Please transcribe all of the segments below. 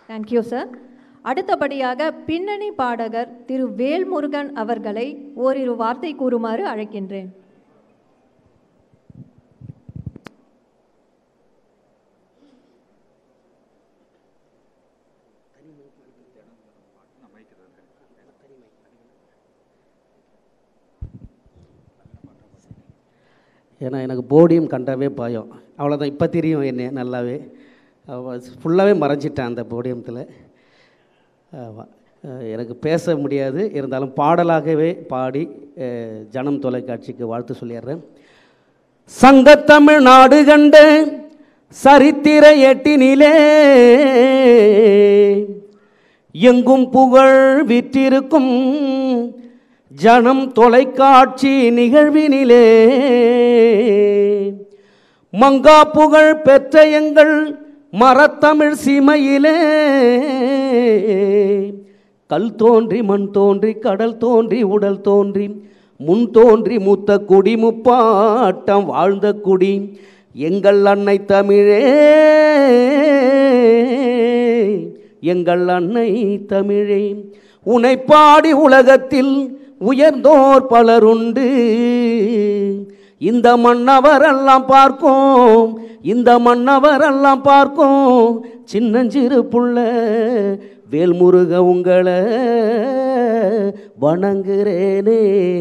Thank you sir அடுத்தபடியாக பின்னணி பாடகர் திரு வேல்முருகன் அவர்களை ஓரிரு வார்த்தை கூறுமாறு அழைக்கின்றேன் ஏன்னா எனக்கு போடியம் கண்டாவே பயம் அவ்வளோதான் இப்போ தெரியும் என்ன நல்லாவே ஃபுல்லாகவே மறைஞ்சிட்டேன் அந்த போடியத்தில் ஆமா. அஹ் எனக்கு பேச முடியாது இருந்தாலும் பாடலாகவே பாடி அஹ், ஜனம் தொலைக்காட்சிக்கு வாழ்த்து சொல்லிடுறேன் சங்கத்தமிழ் நாடு கண்ட சரித்திர எட்டினிலே எங்கும் புகழ் விற்றிருக்கும் ஜனம் தொலைக்காட்சி நிகழ்வினிலே மங்கா புகழ் பெற்ற எங்கள் மரத்தமிழ் சீமையிலே கல் தோன்றி மண் தோன்றி கடல் தோன்றி உடல் தோன்றி முன் தோன்றி மூத்த குடி முப்பாட்டம் வாழ்ந்த குடி எங்கள் அன்னை தமிழே எங்கள் அன்னை தமிழே உனை பாடி உலகத்தில் உயர்ந்தோர் பலருண்டு இந்த மன்னவரெல்லாம் பார்க்கும் இந்த மன்னவரெல்லாம் பார்க்கும் சின்னஞ்சிறு புள்ள வேல்முருக உங்களை வணங்குறேனே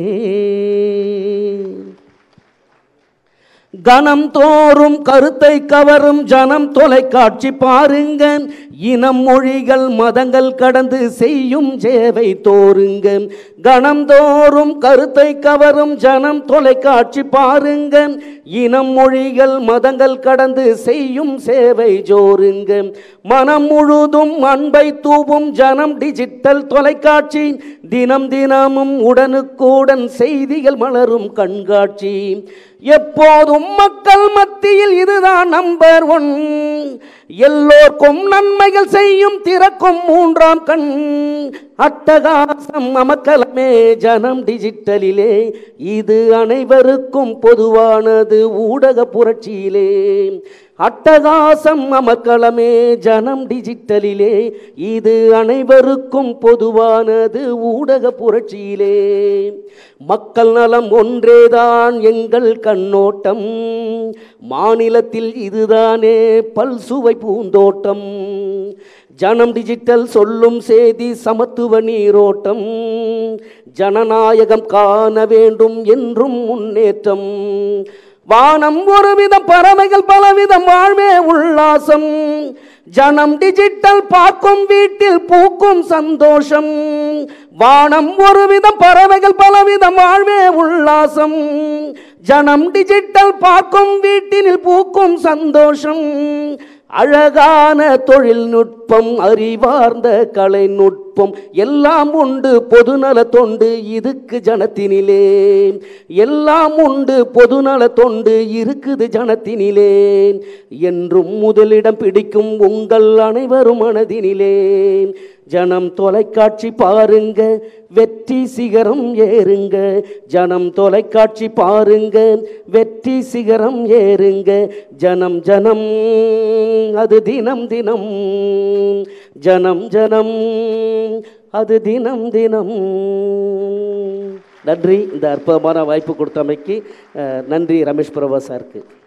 கணம் தோறும் கருத்தை கவரும் ஜனம் தொலைக்காட்சி பாருங்க இனம் மொழிகள் மதங்கள் கடந்து செய்யும் சேவை தோருங்க கணம் தோறும் கருத்தை கவரும் ஜனம் தொலைக்காட்சி பாருங்க இனம் மொழிகள் மதங்கள் கடந்து செய்யும் சேவை ஜோருங்க மனம் முழுதும் அன்பை தூவும் ஜனம் டிஜிட்டல் தொலைக்காட்சி தினம் தினமும் உடனுக்குடன் செய்திகள் மலரும் கண்காட்சி எப்போதும் மக்கள் மத்தியில் இதுதான் நம்பர் ஒன் எல்லோர்க்கும் நன்மைகள் செய்யும் திறக்கும் மூன்றாம் கண் அட்டகாசம் அமக்கலமே ஜனம் டிஜிட்டலிலே இது அனைவருக்கும் பொதுவானது ஊடக புரட்சியிலே அட்டகாசம் அமக்களமே ஜனம் டிஜிட்டலிலே இது அனைவருக்கும் பொதுவானது ஊடக புரட்சியிலே மக்கள் நலம் ஒன்றேதான் எங்கள் கண்ணோட்டம் மாநிலத்தில் இதுதானே பல்சுவை பூந்தோட்டம் ஜனம் டிஜிட்டல் சொல்லும் செய்தி சமத்துவ நீரோட்டம் ஜனநாயகம் காண வேண்டும் என்றும் முன்னேற்றம் வானம் ஒருவிதம் பறவைகள் பலவிதம் வாழ்வே உல்லாசம் ஜனம் டிஜிட்டல் பார்க்கும் வீட்டில் பூக்கும் சந்தோஷம் வானம் ஒருவிதம் பறவைகள் பலவிதம் வாழ்வே உல்லாசம் ஜனம் டிஜிட்டல் பார்க்கும் வீட்டினில் பூக்கும் சந்தோஷம் அழகான தொழில்நுட்பம் அறிவார்ந்த கலைநுட்பம் எல்லாம் உண்டு பொதுநல தொண்டு இதுக்கு ஜனத்தினிலே எல்லாம் உண்டு பொதுநல தொண்டு இருக்குது ஜனத்தினிலே என்றும் முதலிடம் பிடிக்கும் உங்கள் அனைவரும் மனதினிலே ஜனம் தொலைக்காட்சி பாருங்க வெற்றி சிகரம் ஏறுங்க ஜனம் தொலைக்காட்சி பாருங்க வெற்றி சிகரம் ஏறுங்க ஜனம் ஜனம் அது தினம் தினம் ஜனம் ஜனம் அது தினம் தினம் நன்றி இந்த அற்புதமான வாய்ப்பு கொடுத்தமைக்கு அஹ், நன்றி ரமேஷ் பிரபா சாருக்கு